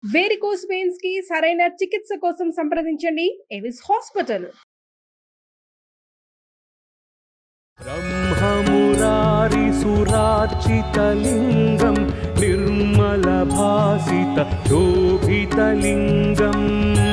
Varicose veins కి సరైన చికిత్స కోసం సంప్రదించండి ఎవిస్ హాస్పిటల్ ब्रह्ममुरारिसुरार्चितलिङ्गं निर्मलभासित शोभितलिङ्गम्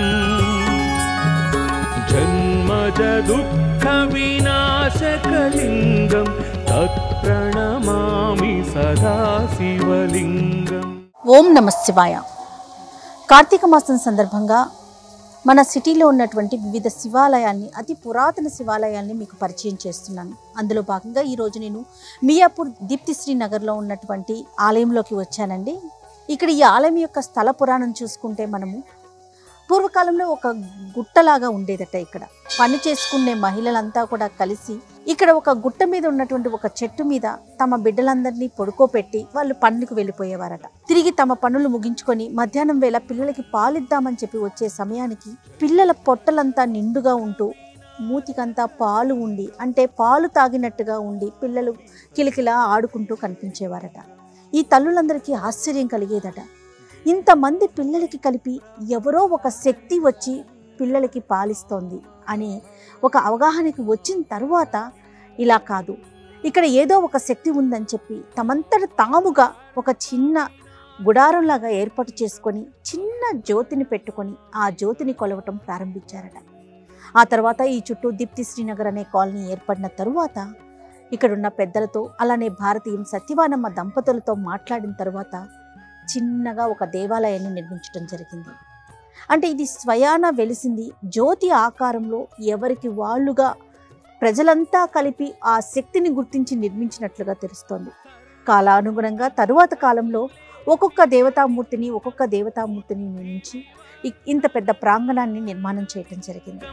जन्मजदुःखविनाशकलिङ्गं तत्प्रणमामि सदा शिवलिङ्गम् ఓం నమ శివాయ కార్తీక మాసం సందర్భంగా మన సిటీలో ఉన్నటువంటి వివిధ శివాలయాల్ని అతి పురాతన శివాలయాల్ని మీకు పరిచయం చేస్తున్నాను అందులో భాగంగా ఈరోజు నేను మియాపూర్ దీప్తిశ్రీ నగర్లో ఉన్నటువంటి ఆలయంలోకి వచ్చానండి ఇక్కడ ఈ ఆలయం యొక్క స్థల పురాణం చూసుకుంటే మనము పూర్వకాలంలో ఒక గుట్టలాగా ఉండేదట ఇక్కడ పని చేసుకునే మహిళలంతా కూడా కలిసి ఇక్కడ ఒక గుట్ట మీద ఉన్నటువంటి ఒక చెట్టు మీద తమ బిడ్డలందరినీ పడుకోపెట్టి వాళ్ళు పనులకు వెళ్ళిపోయేవారట తిరిగి తమ పనులు ముగించుకొని మధ్యాహ్నం వేళ పిల్లలకి పాలిద్దామని చెప్పి వచ్చే సమయానికి పిల్లల పొట్టలంతా నిండుగా ఉంటూ మూతికంతా పాలు ఉండి అంటే పాలు తాగినట్టుగా ఉండి పిల్లలు కిలకిలా ఆడుకుంటూ కనిపించేవారట ఈ తల్లులందరికీ ఆశ్చర్యం కలిగేదట ఇంతమంది పిల్లలకి కలిపి ఎవరో ఒక శక్తి వచ్చి పిల్లలకి పాలిస్తోంది అని ఒక అవగాహనకి వచ్చిన తరువాత ఇలా కాదు ఇక్కడ ఏదో ఒక శక్తి ఉందని చెప్పి తమంతట తాముగా ఒక చిన్న గుడారంలాగా ఏర్పాటు చేసుకొని చిన్న జ్యోతిని పెట్టుకొని ఆ జ్యోతిని కొలవటం ప్రారంభించారట ఆ తర్వాత ఈ చుట్టూ దీప్తి శ్రీనగర్ అనే కాలనీ ఏర్పడిన తరువాత ఇక్కడున్న పెద్దలతో అలానే భారతీయం సత్యవానమ్మ దంపతులతో మాట్లాడిన తరువాత చిన్నగా ఒక దేవాలయాన్ని నిర్మించడం జరిగింది అంటే ఇది స్వయాన వెలిసింది జ్యోతి ఆకారంలో ఎవరికి వాళ్ళుగా ప్రజలంతా కలిపి ఆ శక్తిని గుర్తించి నిర్మించినట్లుగా తెలుస్తోంది కాలానుగుణంగా తరువాత కాలంలో ఒక్కొక్క దేవతామూర్తిని ఒక్కొక్క దేవతామూర్తిని నిర్మించి ఇ- ఇంత పెద్ద ప్రాంగణాన్ని నిర్మాణం చేయటం జరిగింది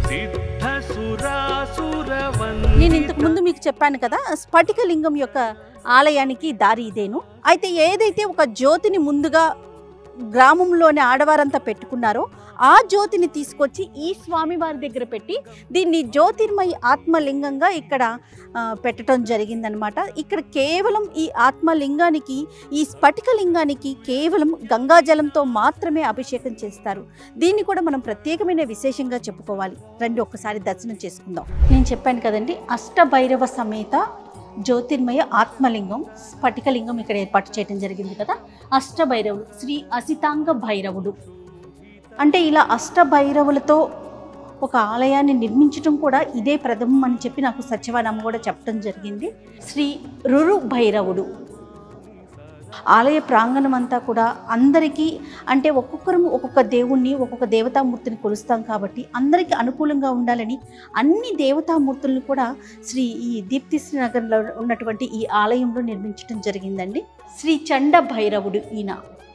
నేను ఇంతకు ముందు మీకు చెప్పాను కదా స్ఫటికలింగం యొక్క ఆలయానికి దారి ఇదేను అయితే ఏదైతే ఒక జ్యోతిని ముందుగా గ్రామంలోని ఆడవారంతా పెట్టుకున్నారో ఆ జ్యోతిని తీసుకొచ్చి ఈ స్వామివారి దగ్గర పెట్టి దీన్ని జ్యోతిర్మయి ఆత్మలింగంగా ఇక్కడ ఆ, పెట్టడం జరిగిందనమాట ఇక్కడ కేవలం ఈ ఆత్మలింగానికి ఈ స్ఫటికలింగానికి కేవలం గంగాజలంతో మాత్రమే అభిషేకం చేస్తారు దీన్ని కూడా మనం ప్రత్యేకమైన విశేషంగా చెప్పుకోవాలి రండి ఒక్కసారి దర్శనం చేసుకుందాం నేను చెప్పాను కదండి అష్టభైరవ సమేత జ్యోతిర్మయ ఆత్మలింగం స్ఫటికలింగం ఇక్కడ ఏర్పాటు చేయడం జరిగింది కదా అష్టభైరవుడు శ్రీ అసితాంగ భైరవుడు అంటే ఇలా అష్టభైరవులతో ఒక ఆలయాన్ని నిర్మించడం కూడా ఇదే ప్రథమం అని చెప్పి నాకు సత్యవానమ్మ కూడా చెప్పడం జరిగింది శ్రీ రురు భైరవుడు ఆలయ ప్రాంగణం అంతా కూడా అందరికీ అంటే ఒక్కొక్కరు ఒక్కొక్క దేవుణ్ణి ఒక్కొక్క దేవతామూర్తిని కొలుస్తాం కాబట్టి అందరికీ అనుకూలంగా ఉండాలని అన్ని దేవతామూర్తులను కూడా శ్రీ ఈ దీప్తి శ్రీనగర్లో ఉన్నటువంటి ఈ ఆలయంలో నిర్మించడం జరిగిందండి శ్రీ చండ భైరవుడు ఈయన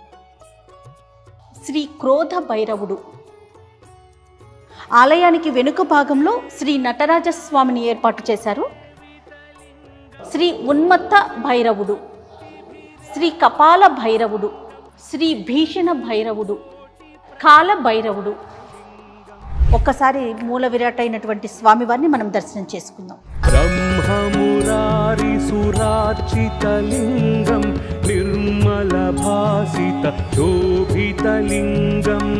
శ్రీ క్రోధ భైరవుడు ఆలయానికి వెనుక భాగంలో శ్రీ నటరాజస్వామిని ఏర్పాటు చేశారు శ్రీ ఉన్మత్త భైరవుడు శ్రీ కపాల భైరవుడు శ్రీ భీషణ భైరవుడు కాల భైరవుడు ఒక్కసారి మూల విరాట్ అయినటువంటి స్వామివారిని మనం దర్శనం చేసుకుందాం ब्रह्ममुरारिसुरार्चितलिङ्गं निर्मलभासित शोभितलिङ्गम्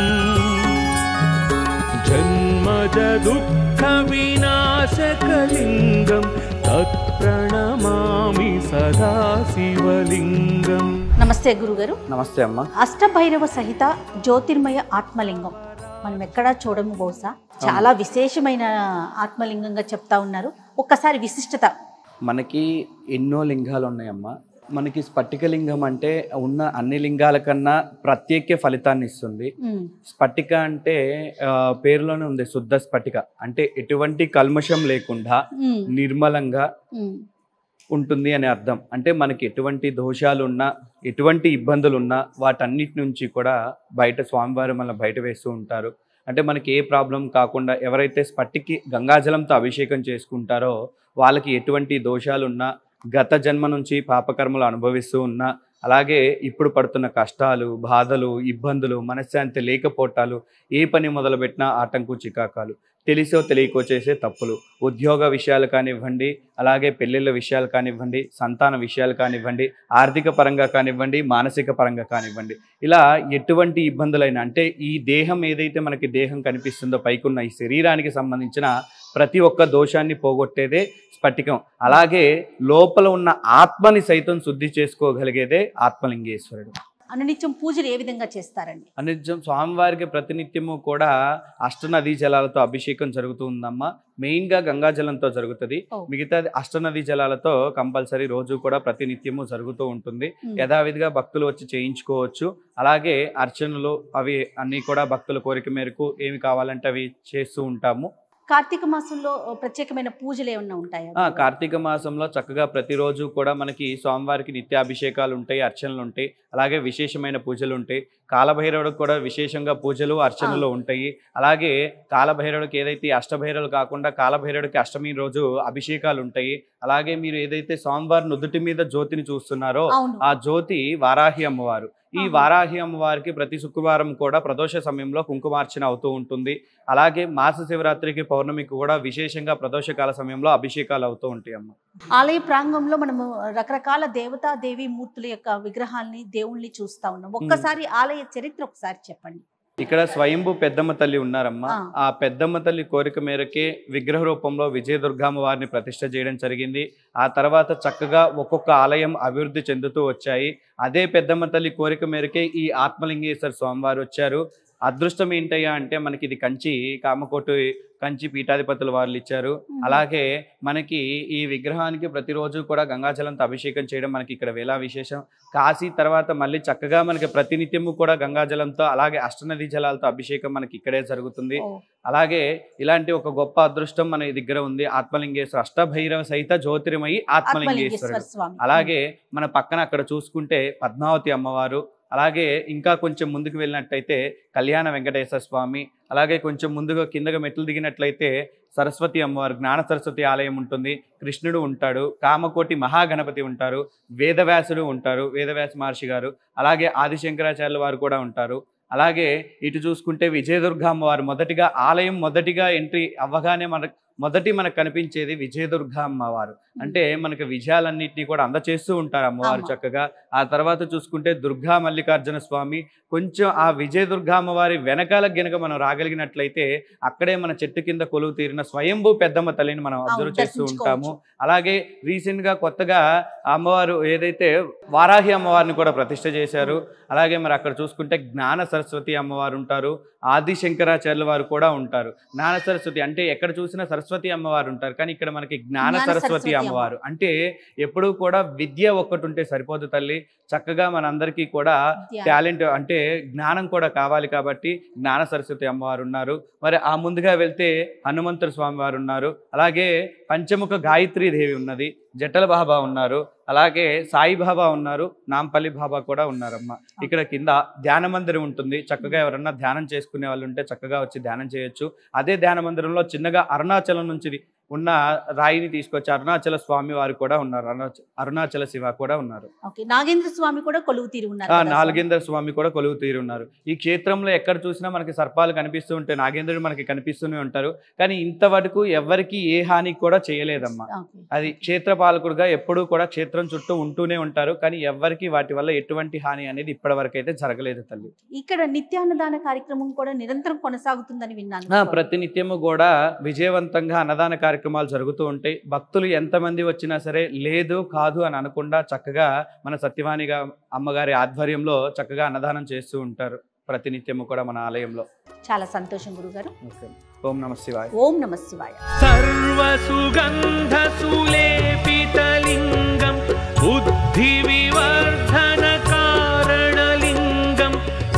जन्मजदुःखविनाशकलिङ्गं तत्प्रणमामि सदा शिवलिङ्गम् నమస్తే గురుగారు నమస్తే అమ్మ అష్టభైరవ సహిత జ్యోతిర్మయ ఆత్మలింగం మనం ఎక్కడా చూడము బహుశా చాలా విశేషమైన ఆత్మలింగంగా చెప్తా ఉన్నారు ఒక్కసారి విశిష్టత మనకి ఎన్నో లింగాలు ఉన్నాయమ్మ మనకి స్ఫటికలింగం అంటే ఉన్న అన్ని లింగాల కన్నా ప్రత్యేక ఫలితాన్ని ఇస్తుంది ఉమ్, స్ఫటిక అంటే ఆ, పేరులోనే ఉంది శుద్ధ స్ఫటిక అంటే ఎటువంటి కల్మషం లేకుండా ఉమ్, నిర్మలంగా ఉమ్, ఉంటుంది అని అర్థం అంటే మనకి ఎటువంటి దోషాలు ఉన్నా ఎటువంటి ఇబ్బందులు ఉన్నా వాటన్నిటి నుంచి కూడా బయట స్వామివారు మన బయట వేస్తూ ఉంటారు అంటే మనకి ఏ ప్రాబ్లం కాకుండా ఎవరైతే స్పట్టికి గంగాజలంతో అభిషేకం చేసుకుంటారో వాళ్ళకి ఎటువంటి దోషాలున్నా గత జన్మ నుంచి పాపకర్మలు అనుభవిస్తూ ఉన్నా అలాగే ఇప్పుడు పడుతున్న కష్టాలు బాధలు ఇబ్బందులు మనశ్శాంతి లేకపోవటాలు ఏ పని మొదలుపెట్టినా ఆటంకు చికాకాలు తెలిసో తెలియకో చేసే తప్పులు ఉద్యోగ విషయాలు కానివ్వండి అలాగే పెళ్ళిళ్ళ విషయాలు కానివ్వండి సంతాన విషయాలు కానివ్వండి ఆర్థిక పరంగా కానివ్వండి మానసిక పరంగా కానివ్వండి ఇలా ఎటువంటి ఇబ్బందులైనా అంటే ఈ దేహం ఏదైతే మనకి దేహం కనిపిస్తుందో పైకున్న ఈ శరీరానికి సంబంధించిన ప్రతి ఒక్క దోషాన్ని పోగొట్టేదే స్ఫటికం అలాగే లోపల ఉన్న ఆత్మని సైతం శుద్ధి చేసుకోగలిగేదే ఆత్మలింగేశ్వరుడు అనునిత్యం పూజలు ఏ విధంగా చేస్తారండి అనిత్యం స్వామివారికి ప్రతినిత్యము కూడా అష్టనదీ జలాలతో అభిషేకం జరుగుతుందమ్మా మెయిన్గా గంగాజలంతో జరుగుతుంది ఓ. మిగతా అష్టనదీ జలాలతో కంపల్సరీ రోజు కూడా ప్రతినిత్యము జరుగుతూ ఉంటుంది ఉమ్. యథావిధిగా భక్తులు వచ్చి చేయించుకోవచ్చు అలాగే అర్చనలు అవి అన్నీ కూడా భక్తుల కోరిక మేరకు ఏమి కావాలంటే అవి చేస్తూ ఉంటాము కార్తీక మాసంలో ప్రత్యేకమైన పూజలు ఏమన్నా ఉంటాయా ఆ, కార్తీక మాసంలో చక్కగా ప్రతిరోజు కూడా మనకి స్వామివారికి నిత్యాభిషేకాలు ఉంటాయి అర్చనలు ఉంటాయి అలాగే విశేషమైన పూజలు ఉంటాయి కాలభైరవుడికి కూడా విశేషంగా పూజలు అర్చనలు ఉంటాయి అలాగే కాలభైరవుడికి ఏదైతే ఈ అష్టభైరవులు కాకుండా కాలభైరవుడికి అష్టమి రోజు అభిషేకాలు ఉంటాయి అలాగే మీరు ఏదైతే స్వామివారి నుదుటి మీద జ్యోతిని చూస్తున్నారో అవును ఆ జ్యోతి వారాహి అమ్మవారు ఈ ఆహా. వారాహి అమ్మవారికి ప్రతి శుక్రవారం కూడా ప్రదోష సమయంలో కుంకుమార్చన అవుతూ ఉంటుంది అలాగే మాస శివరాత్రికి పౌర్ణమికి కూడా విశేషంగా ప్రదోషకాల సమయంలో అభిషేకాలు అవుతూ ఉంటాయి అమ్మ ఆలయ ప్రాంగంలో మనము రకరకాల దేవతా దేవి మూర్తుల యొక్క విగ్రహాల్ని దేవుళ్ళని చూస్తా ఉన్నాం ఒక్కసారి ఆలయ చరిత్ర ఒకసారి చెప్పండి ఇక్కడ స్వయంభూ పెద్దమ్మ తల్లి ఉన్నారమ్మా ఆ. ఆ పెద్దమ్మ తల్లి కోరిక మేరకే విగ్రహ రూపంలో విజయదుర్గమ్మ వారిని ప్రతిష్ట చేయడం జరిగింది ఆ తర్వాత చక్కగా ఒక్కొక్క ఆలయం అభివృద్ధి చెందుతూ వచ్చాయి అదే పెద్దమ్మ తల్లి కోరిక మేరకే ఈ ఆత్మలింగేశ్వర స్వామివారు వచ్చారు అదృష్టం ఏంటయ్యా అంటే మనకి ఇది కంచి కామకోటి కంచి పీఠాధిపతులు వాళ్ళు ఇచ్చారు అలాగే మనకి ఈ విగ్రహానికి ప్రతిరోజు కూడా గంగాజలంతో అభిషేకం చేయడం మనకి ఇక్కడ వేలా విశేషం కాశీ తర్వాత మళ్ళీ చక్కగా మనకి ప్రతినిత్యము కూడా గంగాజలంతో అలాగే అష్టనది జలాలతో అభిషేకం మనకి ఇక్కడే జరుగుతుంది ఓ, అలాగే ఇలాంటి ఒక గొప్ప అదృష్టం మన దగ్గర ఉంది ఆత్మలింగేశ్వర అష్టభైరవ సహిత జ్యోతిర్మయి ఆత్మలింగేశ్వర ఆత్మలింగేశ్వరుడు స్వామి అలాగే మన పక్కన అక్కడ చూసుకుంటే పద్మావతి అమ్మవారు అలాగే ఇంకా కొంచెం ముందుకు వెళ్ళినట్టయితే కళ్యాణ వెంకటేశ్వర స్వామి అలాగే కొంచెం ముందుగా కిందగా మెట్లు దిగినట్లయితే సరస్వతి అమ్మవారు జ్ఞాన సరస్వతి ఆలయం ఉంటుంది కృష్ణుడు ఉంటాడు కామకోటి మహాగణపతి ఉంటారు వేదవ్యాసుడు ఉంటారు వేదవ్యాస మహర్షి గారు అలాగే ఆదిశంకరాచార్యుల వారు కూడా ఉంటారు అలాగే ఇటు చూసుకుంటే విజయదుర్గ అమ్మవారు మొదటిగా ఆలయం మొదటిగా ఎంట్రీ అవ్వగానే మన మొదటి మనకు కనిపించేది విజయదుర్గ అమ్మవారు అంటే మనకి విజయాలన్నింటినీ కూడా అందచేస్తూ ఉంటారు అమ్మవారు ఆమా. చక్కగా ఆ తర్వాత చూసుకుంటే దుర్గా మల్లికార్జున స్వామి కొంచెం ఆ విజయదుర్గ అమ్మవారి వెనకాల గనక మనం రాగలిగినట్లయితే అక్కడే మన చెట్టు కింద కొలువు తీరిన స్వయంభూ పెద్దమ్మ తల్లిని మనం అవును, అబ్జర్వ్ చేస్తూ ఉంటాము దర్శించుకోవచ్చు. అలాగే రీసెంట్ గా కొత్తగా ఆ అమ్మవారు ఏదైతే వారాహి అమ్మవారిని కూడా ప్రతిష్ట చేశారు అలాగే మరి అక్కడ చూసుకుంటే జ్ఞాన సరస్వతి అమ్మవారు ఉంటారు ఆది శంకరాచార్యుల వారు కూడా ఉంటారు జ్ఞాన సరస్వతి అంటే ఎక్కడ చూసినా సరస్వతి అమ్మవారు ఉంటారు కానీ ఇక్కడ మనకి జ్ఞాన జ్ఞాన సరస్వతి సరస్వతి అమ్మవారు అంటే ఎప్పుడూ కూడా విద్య ఒక్కటి ఉంటే సరిపోదు తల్లి చక్కగా మనందరికీ కూడా ధ్యానం. టాలెంట్ అంటే జ్ఞానం కూడా కావాలి కాబట్టి జ్ఞాన సరస్వతి అమ్మవారు ఉన్నారు మరి ఆ ముందుగా వెళ్తే హనుమంతుడు స్వామి వారు ఉన్నారు అలాగే పంచముఖ గాయత్రీ దేవి ఉన్నది జట్టల బాబా ఉన్నారు అలాగే సాయి బాబా ఉన్నారు నాంపల్లి బాబా కూడా ఉన్నారమ్మ ఇక్కడ కింద ధ్యాన మందిరం ఉంటుంది చక్కగా ఎవరన్నా ధ్యానం చేసుకునే వాళ్ళు ఉంటే చక్కగా వచ్చి ధ్యానం చేయొచ్చు అదే ధ్యాన మందిరంలో చిన్నగా అరుణాచలం నుంచి ఉన్న రాయిని తీసుకొచ్చి అరుణాచల స్వామి వారు కూడా ఉన్నారు అరుణాచ- అరుణాచల శివ కూడా ఉన్నారు ఓకే నాగేంద్ర స్వామి కూడా కొలువు తీరి ఉన్నారు ఆ కదా నాలుగేంద్ర స్వామి కూడా కొలువు తీరి ఉన్నారు ఈ క్షేత్రంలో ఎక్కడ చూసినా మనకి సర్పాలు కనిపిస్తూ ఉంటాయి నాగేంద్రుడు మనకి కనిపిస్తూనే ఉంటారు కానీ ఇంతవరకు ఎవరికి ఏ హాని కూడా చేయలేదమ్మా ఓకే. అది క్షేత్ర పాలకుడుగా ఎప్పుడూ కూడా క్షేత్రం చుట్టూ ఉంటూనే ఉంటారు కానీ ఎవరికి వాటి వల్ల ఎటువంటి హాని అనేది ఇప్పటి వరకు అయితే జరగలేదు తల్లి ఇక్కడ నిత్యాన్నదాన కార్యక్రమం కూడా నిరంతరం కొనసాగుతుందని విన్నాను ఆ, ప్రతినిత్యము కూడా విజయవంతంగా అన్నదాన కార్యక్రమాలు జరుగుతూ ఉంటాయి భక్తులు ఎంతమంది వచ్చినా సరే లేదు కాదు అని అనకుండా చక్కగా మన సత్యవాణిగా అమ్మగారి ఆధ్వర్యంలో చక్కగా అన్నదానం చేస్తూ ఉంటారు ప్రతినిత్యము కూడా మన ఆలయంలో చాలా సంతోషం గురుగారు ఓం నమ శివాయ ఓం నమ శివాయ सर्वसुगन्धसुलेपितलिङ्गं बुद्धिविवर्धनकारणलिङ्गं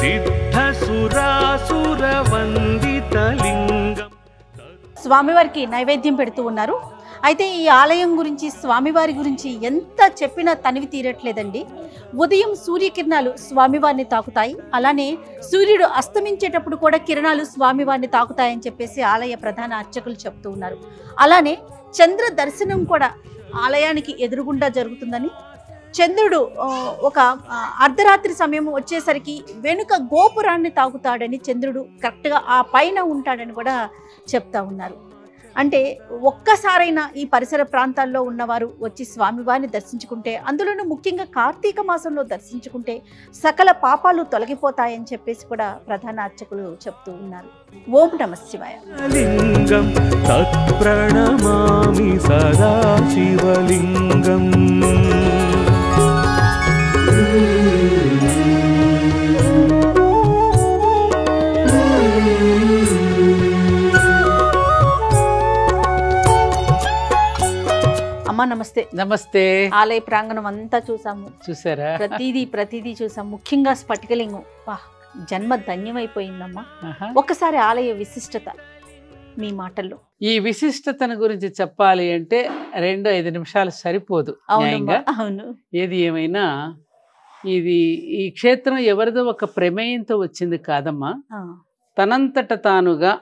सिद्धसुरासुरवन्दितलिङ्गम् స్వామివారికి నైవేద్యం పెడుతూ ఉన్నారు అయితే ఈ ఆలయం గురించి స్వామివారి గురించి ఎంత చెప్పినా తనివి తీరట్లేదండి ఉదయం సూర్యకిరణాలు స్వామివారిని తాకుతాయి అలానే సూర్యుడు అస్తమించేటప్పుడు కూడా కిరణాలు స్వామివారిని తాకుతాయని చెప్పేసి ఆలయ ప్రధాన అర్చకులు చెప్తూ ఉన్నారు అలానే చంద్ర దర్శనం కూడా ఆలయానికి ఎదురుగుండా జరుగుతుందని చంద్రుడు ఆ, ఒక ఆ, అర్ధరాత్రి సమయం వచ్చేసరికి వెనుక గోపురాన్ని తాకుతాడని చంద్రుడు కరెక్ట్గా ఆ పైన ఉంటాడని కూడా చెప్తా ఉన్నారు అంటే ఒక్కసారైనా ఈ పరిసర ప్రాంతాల్లో ఉన్నవారు వచ్చి స్వామివారిని దర్శించుకుంటే అందులోనూ ముఖ్యంగా కార్తీక మాసంలో దర్శించుకుంటే సకల పాపాలు తొలగిపోతాయని చెప్పేసి కూడా ప్రధాన అర్చకులు చెప్తూ ఉన్నారు ఓం నమ శివాయ లింగం తత్ప్రణమామి సదా శివలింగం అమ్మా నమస్తే నమస్తే ఆలయ ప్రాంగణం అంతా చూసాము చూసారా ప్రతిదీ ప్రతిదీ చూసాం ముఖ్యంగా స్ఫటికలింగం వా జన్మ ధన్యమైపోయిందమ్మా ఆహా. ఒక్కసారి ఆలయ విశిష్టత మీ మాటల్లో ఈ విశిష్టతను గురించి చెప్పాలి అంటే రెండు ఐదు నిమిషాలు సరిపోదు అవునమ్మా న్యాయంగా అవును ఏది ఏమైనా ఇది ఈ క్షేత్రం ఎవరిదో ఒక ప్రమేయంతో వచ్చింది కాదమ్మా ఆ, తనంతట తానుగా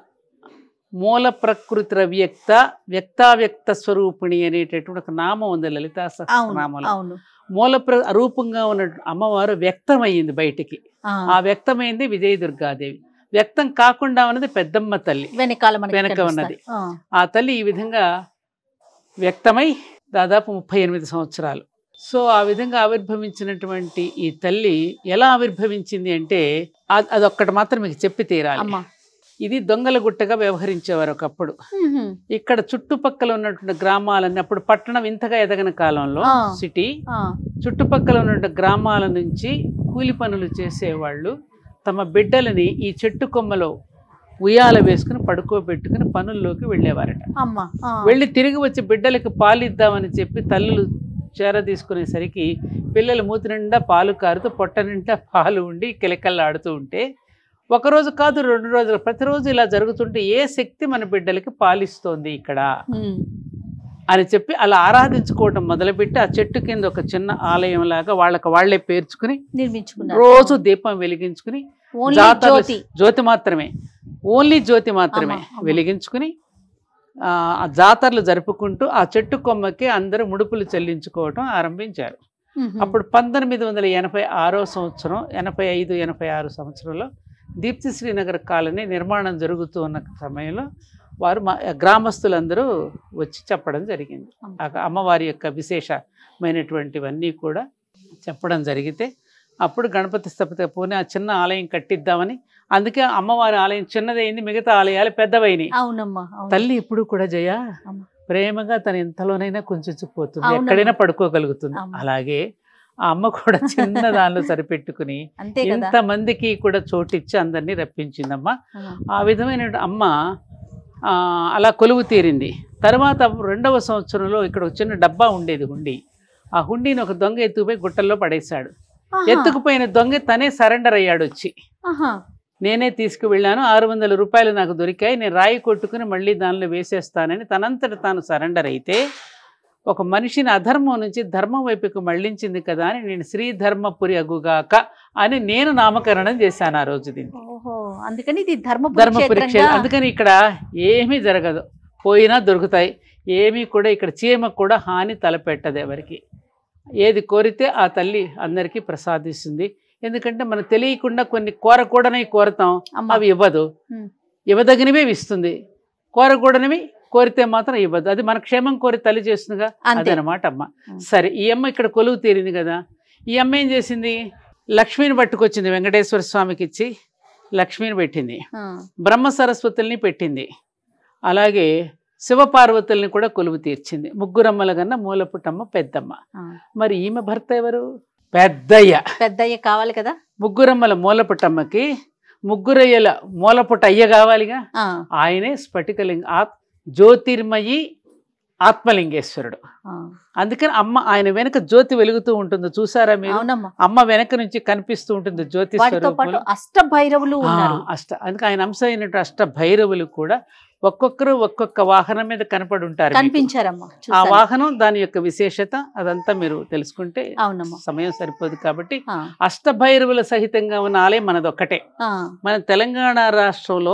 మూల ప్రకృతి వ్యక్త వ్యక్తావ్యక్త స్వరూపిణి అనేటటువంటి ఒక నామం ఉంది లలితా అవును సహస్రనామంలో అవును మూల ప్ర రూపంగా ఉన్న అమ్మవారు వ్యక్తమయ్యింది బయటికి ఆ, ఆ వ్యక్తమైంది విజయ దుర్గాదేవి వ్యక్తం కాకుండా ఉన్నది పెద్దమ్మ తల్లి వెనకాల మనకి వెనక కనిపిస్తారు. ఉన్నది. ఆ, ఆ తల్లి ఈ విధంగా వ్యక్తమై దాదాపు ముప్పై ఎనిమిది సంవత్సరాలు సో ఆ విధంగా ఆవిర్భవించినటువంటి ఈ తల్లి ఎలా ఆవిర్భవించింది అంటే అ- అదొక్కటి మాత్రం మీకు చెప్పి తీరాలి అమ్మా ఇది దొంగల గుట్టగా వ్యవహరించేవారు ఒకప్పుడు మ్మ్. ఇక్కడ చుట్టుపక్కల ఉన్నటువంటి గ్రామాలన్నీ అప్పుడు పట్టణం ఇంతగా ఎదగని కాలంలో ఆ. సిటీ ఆ, చుట్టుపక్కల ఉన్నటువంటి గ్రామాల నుంచి కూలి పనులు చేసేవాళ్ళు తమ బిడ్డలని ఈ చెట్టు కొమ్మలో ఉయ్యాల వేసుకుని పడుకోబెట్టుకుని పనుల్లోకి వెళ్ళేవారట అమ్మా ఆ, వెళ్ళి తిరిగి వచ్చి బిడ్డలకు పాలు ఇద్దామని చెప్పి తల్లులు చేర తీసుకునేసరికి పిల్లలు మూతి నిండా పాలు కారుతూ పొట్ట నిండా పాలు ఉండి కిలకల్లాడుతూ ఉంటే ఒకరోజు కాదు రెండు రోజులు ప్రతిరోజు ఇలా జరుగుతుంటే ఏ శక్తి మన బిడ్డలకి పాలిస్తోంది ఇక్కడ మ్మ్. అని చెప్పి అలా ఆరాధించుకోవటం మొదలుపెట్టి ఆ చెట్టు కింద ఒక చిన్న ఆలయం లాగా వాళ్ళకి వాళ్ళే పేర్చుకుని నిర్మించుకున్నారు రోజు దీపం వెలిగించుకుని ఓన్లీ జాతరలు- జ్యోతి జ్యోతి మాత్రమే ఓన్లీ జ్యోతి మాత్రమే అమ్మ, అమ్మ. వెలిగించుకుని ఆ ఆ జాతరలు జరుపుకుంటూ ఆ చెట్టు కొమ్మకి అందరూ ముడుపులు చెల్లించుకోవటం ఆరంభించారు మ్మ్. అప్పుడు పంతొమ్మిది వందల ఎనభై ఆరో సంవత్సరం ఎనభై ఐదు ఎనభై ఆరు సంవత్సరంలో దీప్తి శ్రీనగర్ కాలనీ నిర్మాణం జరుగుతూ ఉన్న సమయంలో వారు మా గ్రామస్తులందరూ వచ్చి చెప్పడం జరిగింది ఆ అమ్మవారి యొక్క విశేషమైనటువంటివన్నీ కూడా చెప్పడం జరిగితే అప్పుడు గణపతి స్థపతి పోనీ ఆ చిన్న ఆలయం కట్టిద్దామని అందుకే అమ్మవారి ఆలయం చిన్నదైంది మిగతా ఆలయాలు పెద్దవైనాయి అవునమ్మా అవును. తల్లి ఎప్పుడు కూడా జయ అమ్మ. ప్రేమగా తన ఎంతలోనైనా కుంచుకుపోతుంది అవునమ్మా. ఎక్కడైనా పడుకోగలుగుతుంది అమ్మ. అలాగే ఆ అమ్మ కూడా చిన్న దానిలో సరిపెట్టుకుని అంతే కదా ఇంతమందికి కూడా చోటిచ్చి అందరినీ రప్పించిందమ్మా ఆ, ఆ విధమైన అమ్మ ఆ, అలా కొలువు తీరింది తర్వాత రెండవ సంవత్సరంలో ఇక్కడ ఒక చిన్న డబ్బా ఉండేది హుండీ ఆ హుండీని ఒక దొంగ ఎత్తుకుపోయి గుట్టల్లో పడేశాడు ఆహా, ఎత్తుకుపోయిన దొంగ తనే సరెండర్ అయ్యాడు వచ్చి ఆహా, నేనే తీసుకువెళ్ళాను ఆరు వందల రూపాయలు నాకు దొరికాయి నేను రాయి కొట్టుకుని మళ్ళీ దానిలో వేసేస్తానని తనంతట తాను సరెండర్ అయితే ఒక మనిషిని అధర్మం నుంచి ధర్మం వైపుకు మళ్ళించింది కదా అని నేను శ్రీధర్మపురి అగుగాక అని నేను నామకరణం చేశాను ఆ రోజు దీన్ని ఓహో అందుకని ఇది ధర్మపురి ధర్మపురి క్షేత్రం క్షేత్రంగా అందుకని ఇక్కడ ఏమీ జరగదు పోయినా దొరుకుతాయి ఏమీ కూడా ఇక్కడ చీమ కూడా హాని తలపెట్టదు ఎవరికి ఏది కోరితే ఆ తల్లి అందరికీ ప్రసాదిస్తుంది ఎందుకంటే మనం తెలియకుండా కొన్ని కోరకూడనవి కోరతాం అమ్మ. అవి ఇవ్వదు ఉమ్. ఇవ్వదగినవే ఇస్తుంది కోరకూడనివి కోరితే మాత్రం ఇవ్వదు అది మన క్షేమం కోరి తల్లి చేస్తుందిగా అంతే అదనమాట అమ్మ ఉమ్. సరే ఈ అమ్మ ఇక్కడ కొలువు తీరింది కదా ఈ అమ్మ ఏం చేసింది లక్ష్మిని పట్టుకొచ్చింది వెంకటేశ్వర స్వామికి ఇచ్చి లక్ష్మిని పెట్టింది ఆ, బ్రహ్మ సరస్వతుల్ని పెట్టింది అలాగే శివపార్వతుల్ని కూడా కొలువు తీర్చింది ముగ్గురమ్మల కన్నా మూలపుటమ్మ పెద్దమ్మ ఆ. మరి ఈమె భర్త ఎవరు పెద్దయ్య పెద్దయ్య కావాలి కదా ముగ్గురమ్మల మూలపుటమ్మకి ముగ్గురయ్యల మూలపుట అయ్య కావాలిగా ఆ, ఆయనే స్ఫటికలింగ ఆత్ జ్యోతిర్మయి ఆత్మలింగేశ్వరుడు ఆ. అందుకని అమ్మ ఆయన వెనక జ్యోతి వెలుగుతూ ఉంటుంది చూసారా మీరు అవునమ్మా అమ్మ వెనక నుంచి కనిపిస్తూ ఉంటుంది జ్యోతి వాటితో పాటు స్వరూపంలో. అష్ట భైరవులు ఆ, ఉన్నారు అష్ట అందుకే ఆయన అంశ అయినట్టు అష్ట భైరవులు కూడా ఒక్కొక్కరు ఒక్కొక్క వాహనం మీద కనపడి ఉంటారు మీకు. కనిపించారమ్మా ఆ చూశాను. వాహనం దాని యొక్క విశేషత అదంతా మీరు తెలుసుకుంటే అవునమ్మా సమయం సరిపోదు కాబట్టి ఆ, అష్టభైరవుల సహితంగా ఉన్న ఆలయం మనదొక్కటే ఆ, మన తెలంగాణ రాష్ట్రంలో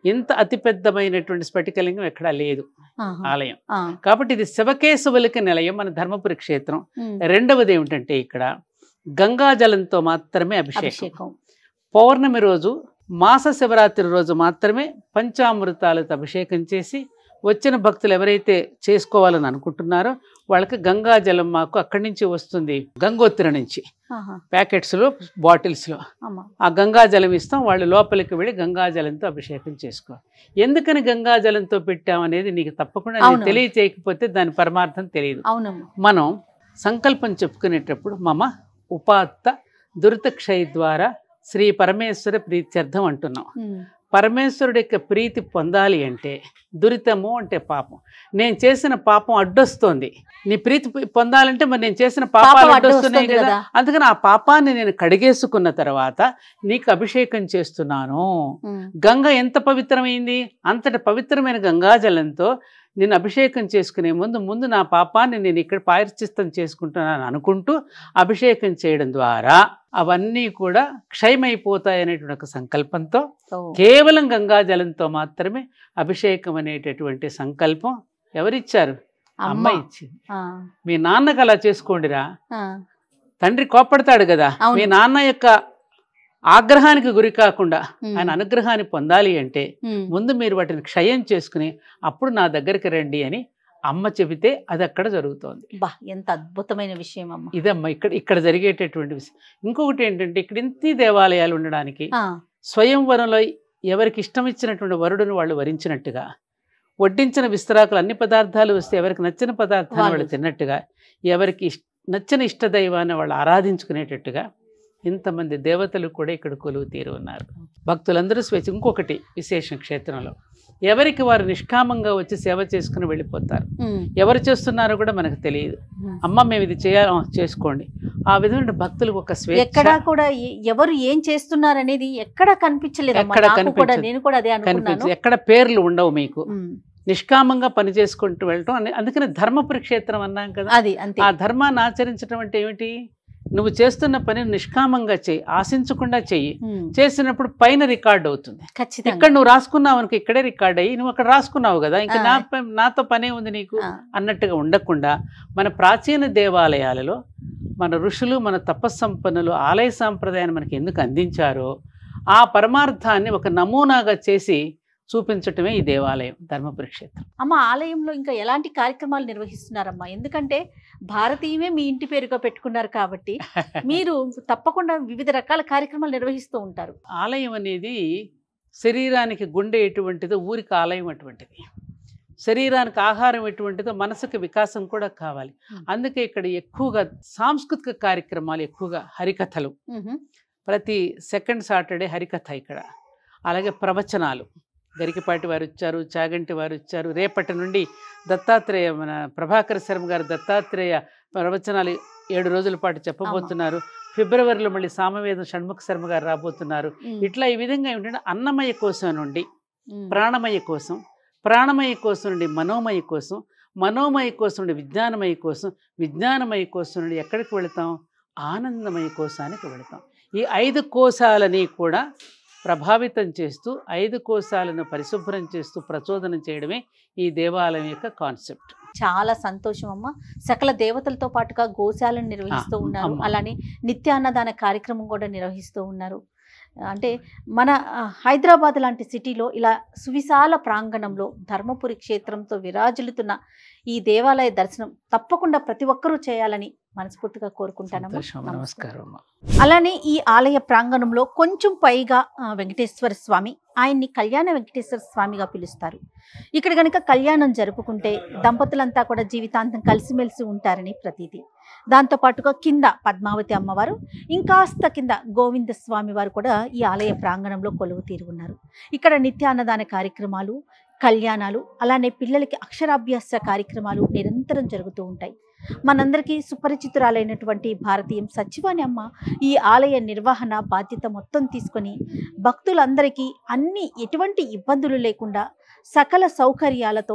ఇంత అతిపెద్దమైనటువంటి స్ఫటికలింగం ఎక్కడా లేదు ఆహా. ఆలయం ఆ. కాబట్టి ఇది శివకేశవులకి నిలయం మన ధర్మపురి క్షేత్రం ఉమ్. రెండవది ఏమిటంటే ఇక్కడ గంగాజలంతో మాత్రమే అభిషేకం అభిషేకం పౌర్ణమి రోజు మాస శివరాత్రి రోజు మాత్రమే పంచామృతాలతో అభిషేకం చేసి వచ్చిన భక్తులు ఎవరైతే చేసుకోవాలని అనుకుంటున్నారో వాళ్ళకి గంగాజలం మాకు అక్కడి నుంచి వస్తుంది గంగోత్రి నుంచి ఆహా. ప్యాకెట్స్లో బాటిల్స్లో అమ్మా ఆ గంగాజలం ఇస్తాం వాళ్ళు లోపలికి వెళ్ళి గంగాజలంతో అభిషేకం చేసుకోవాలి ఎందుకని గంగాజలంతో పెట్టామనేది నీకు తప్పకుండా నీకు అవును. తెలియచేయకపోతే దాని పరమార్థం తెలియదు అవునమ్మా మనం సంకల్పం చెప్పుకునేటప్పుడు మమ ఉపాత్త దురితక్షయ ద్వారా శ్రీ పరమేశ్వర ప్రీత్యర్థం అంటున్నాం ఉమ్. పరమేశ్వరుడి యొక్క ప్రీతి పొందాలి అంటే దురితము అంటే పాపం నేను చేసిన పాపం అడ్డొస్తోంది నీ ప్రీతి పొ- పొందాలంటే మరి నేను చేసిన పాపాలు పాపం అడ్డు అడ్డొస్తున్నాయి వస్తుంది కదా కదా. అందుకని ఆ పాపాన్ని నేను కడిగేసుకున్న తర్వాత నీకు అభిషేకం చేస్తున్నాను ఉమ్. గంగ ఎంత పవిత్రమైంది అంతటి పవిత్రమైన గంగాజలంతో నేను అభిషేకం చేసుకునే ముందు ముందు నా పాపాన్ని నేను ఇక్కడ పాయర్చిస్తం చేసుకుంటున్నాను అనుకుంటూ అభిషేకం చేయడం ద్వారా అవన్నీ కూడా క్షయమైపోతాయనేటువంటి ఒక సంకల్పంతో ఓ. కేవలం గంగాజలంతో మాత్రమే అభిషేకం అనేటటువంటి సంకల్పం ఎవరిచ్చారు అమ్మ అమ్మ ఇచ్చింది ఆ. మీ నాన్నకు అలా చేసుకోండిరా ఆ. తండ్రి కోప్పడతాడు కదా అవును. మీ నాన్న యొక్క ఆగ్రహానికి గురి కాకుండా ఉమ్. ఆయన అనుగ్రహాన్ని పొందాలి అంటే ఉమ్. ముందు మీరు వాటిని క్షయం చేసుకుని అప్పుడు నా దగ్గరికి రండి అని అమ్మ చెబితే అది అక్కడ జరుగుతోంది బా ఎంత అద్భుతమైన విషయం అమ్మ ఇదమ్మా ఇక్కడ ఇక్కడ జరిగేటటువంటి విషయం ఇంకొకటి ఏంటంటే ఇక్కడ ఇంత దేవాలయాలు ఉండడానికి ఆ. స్వయంవరంలో ఎవరికి ఇష్టం ఇచ్చినటువంటి వరుడును వాళ్ళు వరించినట్టుగా వడ్డించిన విస్తరాకులు అన్ని పదార్థాలు వస్తే ఎవరికి నచ్చిన పదార్థాలు వాళ్ళు వాళ్ళు. తిన్నట్టుగా ఎవరికి ఇష్- నచ్చిన ఇష్టదైవాన్ని వాళ్ళు ఆరాధించుకునేటట్టుగా ఇంతమంది దేవతలు కూడా ఇక్కడ కొలువు తీరు ఉన్నారు భక్తులందరూ స్వేచ్ఛ ఇంకొకటి విశేషం క్షేత్రంలో ఎవరికి వారు నిష్కామంగా వచ్చి సేవ చేసుకుని వెళ్ళిపోతారు ఉమ్. ఎవరు చేస్తున్నారో కూడా మనకు తెలియదు ఉమ్. అమ్మ మేము ఇది చేయాలి ఆ, చేసుకోండి ఆ విధమైన భక్తులకు ఒక స్వేచ్ఛ ఎక్కడా కూడా ఎ- ఎవరు ఏం చేస్తున్నారు అనేది ఎక్కడా కనిపించలేదు ఎక్కడా నాకు కూడా కనిపించదు. నేను కూడా అదే అనుకున్నాను కనిపించదు ఎక్కడ పేర్లు ఉండవు మీకు ఉమ్. నిష్కామంగా పని చేసుకుంటూ వెళ్ళటం అనే- అందుకని ధర్మపురి క్షేత్రం అన్నాం కదా అది అంతే ఆ ధర్మాన్ని ఆచరించడం అంటే ఏమిటి నువ్వు చేస్తున్న పని నిష్కామంగా చెయ్యి ఆశించకుండా చెయ్యి ఉమ్. చేసినప్పుడు పైన రికార్డ్ అవుతుంది ఖచ్చితంగా ఇక్కడ నువ్వు రాసుకున్నావు అనుకో ఇక్కడే రికార్డ్ అయ్యి నువ్వు అక్కడ రాసుకున్నావు కదా ఇంకా ఆ. నా ప- నాతో పనే ఉంది నీకు ఆ. అన్నట్టుగా ఉండకుండా మన ప్రాచీన దేవాలయాలలో మన ఋషులు మన తపస్సంపన్నులు ఆలయ సాంప్రదాయాన్ని మనకి ఎందుకు అందించారో ఆ పరమార్థాన్ని ఒక నమూనాగా చేసి చూపించటమే ఈ దేవాలయం ధర్మపురి క్షేత్రం అమ్మ ఆలయంలో ఇంకా ఎలాంటి కార్యక్రమాలు నిర్వహిస్తున్నారమ్మా ఎందుకంటే భారతీయమే మీ ఇంటి పేరుగా పెట్టుకున్నారు కాబట్టి మీరు తప్పకుండా వివిధ రకాల కార్యక్రమాలు నిర్వహిస్తూ ఉంటారు ఆలయం అనేది శరీరానికి గుండె ఎటువంటిదో ఊరికి ఆలయం అటువంటిది శరీరానికి ఆహారం ఎటువంటిదో మనసుకు వికాసం కూడా కావాలి Hmm. అందుకే ఇక్కడ ఎక్కువగా సాంస్కృతిక కార్యక్రమాలు ఎక్కువగా హరికథలు ఉహు. ప్రతి సెకండ్ సాటర్డే హరికథ ఇక్కడ అలాగే ప్రవచనాలు గరికపాటి వారు వచ్చారు చాగంటి వారు వచ్చారు రేపటి నుండి దత్తాత్రేయ మన ప్రభాకర్ శర్మ గారు దత్తాత్రేయ ప్రవచనాలు ఏడు రోజుల పాటు చెప్పబోతున్నారు ఫిబ్రవరిలో మళ్ళీ సామవేదం షణ్ముఖ శర్మ గారు రాబోతున్నారు ఉమ్. ఇట్లా ఈ విధంగా ఏమిటంటే అన్నమయ కోసం నుండి ఉమ్. ప్రాణమయ కోసం ప్రాణమయ కోసం నుండి మనోమయ కోసం మనోమయ కోసం నుండి విజ్ఞానమయ కోసం విజ్ఞానమయ కోసం నుండి ఎక్కడికి వెళతాం ఆనందమయ కోశానికి వెళతాం ఈ ఐదు కోశాలని కూడా ప్రభావితం చేస్తూ ఐదు కోశాలను పరిశుభ్రం చేస్తూ ప్రచోదనం చేయడమే ఈ దేవాలయం యొక్క కాన్సెప్ట్ చాలా సంతోషం అమ్మ సకల దేవతలతో పాటుగా గోశాలను నిర్వహిస్తూ ఆ, ఉన్నారు అమ్మ. అలానే నిత్యాన్నదాన కార్యక్రమం కూడా నిర్వహిస్తూ ఉన్నారు అంటే మన ఆ, హైదరాబాద్ లాంటి సిటీలో ఇలా సువిశాల ప్రాంగణంలో ధర్మపురి క్షేత్రంతో విరాజిల్లుతున్న ఈ దేవాలయ దర్శనం తప్పకుండా ప్రతి ఒక్కరూ చేయాలని మనస్ఫూర్తిగా కోరుకుంటానమ్మా సంతోషం నమస్కారం. నమస్కారం అమ్మా అలానే ఈ ఆలయ ప్రాంగణంలో కొంచెం పైగా ఆ, వెంకటేశ్వర స్వామి ఆయన్ని కళ్యాణ వెంకటేశ్వర స్వామిగా పిలుస్తారు ఇక్కడ గనుక కళ్యాణం జరుపుకుంటే దంపతులంతా కూడా జీవితాంతం కలిసిమెలిసి ఉంటారని ప్రతీతి దాంతోపాటుగా కింద పద్మావతి అమ్మవారు ఇంకాస్త కింద గోవింద స్వామి వారు కూడా ఈ ఆలయ ప్రాంగణంలో కొలువు తీరి ఉన్నారు ఇక్కడ నిత్యాన్నదాన కార్యక్రమాలు కళ్యాణాలు అలానే పిల్లలకి అక్షరాభ్యాస కార్యక్రమాలు నిరంతరం జరుగుతూ ఉంటాయి మనందరికీ సుపరిచితురాలైనటువంటి భారతీయం సచివాని అమ్మ ఈ ఆలయ నిర్వహణ బాధ్యత మొత్తం తీసుకొని భక్తులందరికీ అన్ని ఎటువంటి ఇబ్బందులు లేకుండా సకల సౌకర్యాలతో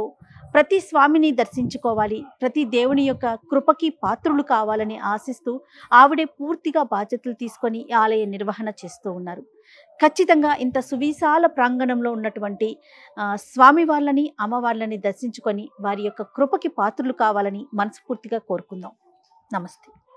ప్రతి స్వామిని దర్శించుకోవాలి ప్రతి దేవుని యొక్క కృపకి పాత్రులు కావాలని ఆశిస్తూ ఆవిడే పూర్తిగా బాధ్యతలు తీసుకొని ఈ ఆలయ నిర్వహణ చేస్తూ ఉన్నారు ఖచ్చితంగా ఇంత సువిశాల ప్రాంగణంలో ఉన్నటువంటి ఆ, స్వామి వాళ్ళని అమ్మవార్లని దర్శించుకొని వారి యొక్క కృపకి పాత్రులు కావాలని మనస్ఫూర్తిగా కోరుకుందాం నమస్తే